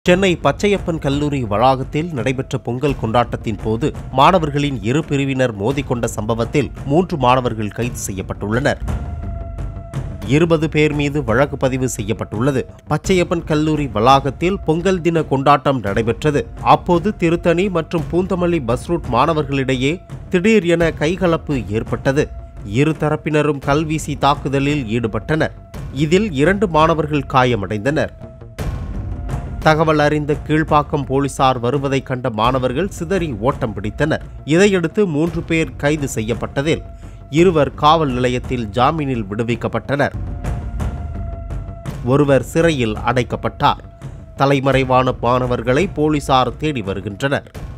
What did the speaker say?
சென்னை பச்சையப்பன் கல்லூரி வளாகத்தில் நடைபெற்ற பொங்கல் கொண்டாட்டத்தின் போது மாணவர்களின் இரு பிரிவினர் மோதிக்கொண்ட சம்பவத்தில் மூன்று மாணவர்கள் கைது செய்யப்பட்டுள்ளனர் இருபது பேர் மீது வழக்கு பதிவு செய்யப்பட்டுள்ளது பச்சையப்பன் கல்லூரி வளாகத்தில் பொங்கல் தின கொண்டாட்டம் நடைபெற்றது அப்போது திருத்தணி மற்றும் பூந்தமல்லி பஸ் ரூட் மாணவர்களிடையே திடீர் என கைகலப்பு ஏற்பட்டது இரு தரப்பினரும் கல்வீசி தாக்குதலில் ஈடுபட்டனர் இதில் இரண்டு மாணவர்கள் காயமடைந்தனர் தகவல் அறிந்த கீழ்ப்பாக்கம் போலீசார் வருவதைக் கண்ட மாணவர்கள் சிதறி ஓட்டம் பிடித்தனர் இதையடுத்து மூன்று பேர் கைது செய்யப்பட்டதில் இருவர் காவல் நிலையத்தில் ஜாமீனில் விடுவிக்கப்பட்டனர் ஒருவர் சிறையில் அடைக்கப்பட்டார் தலைமறைவான மாணவர்களை போலீசார் தேடி வருகின்றனர்